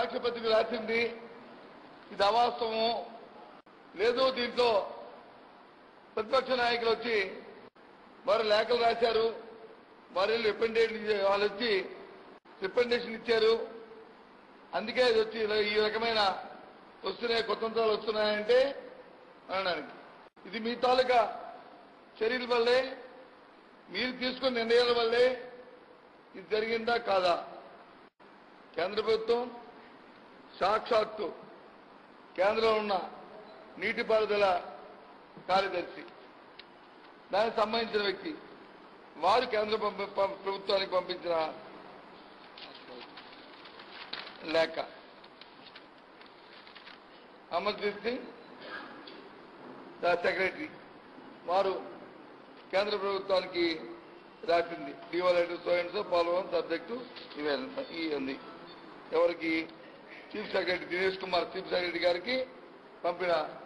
సాక్ష్యపత్రిక రాసింది ఇది అవాస్తవము లేదు దీంట్లో ప్రతిపక్ష నాయకులు వచ్చి వారు లేఖలు రాశారు వారు రిప్రజెంటేషన్ వాళ్ళు వచ్చి రిప్రజెంటేషన్ ఇచ్చారు అందుకే ఇది వచ్చి ఇలా ఈ రకమైన వస్తున్నాయి కొత్తంత్రాలు వస్తున్నాయంటే అనడానికి ఇది మీ తాలూకా చర్యల వల్లే మీరు తీసుకున్న నిర్ణయాల వల్లే ఇది జరిగిందా కాదా కేంద్ర ప్రభుత్వం సాక్షాత్తు కేంద్రంలో ఉన్న నీటిపారుదల కార్యదర్శి దానికి సంబంధించిన వ్యక్తి వారు కేంద్ర పంప- పం- ప్రభుత్వానికి పంపించిన లేఖ అమర్దీప్ సింగ్ ద సెక్రటరీ వారు కేంద్ర ప్రభుత్వానికి రాసింది DO letter so and so follow on subject ఇవే ఈ ఉంది ఎవరికి chief secretary Dinesh Kumar chief secretary గారికి పంపిన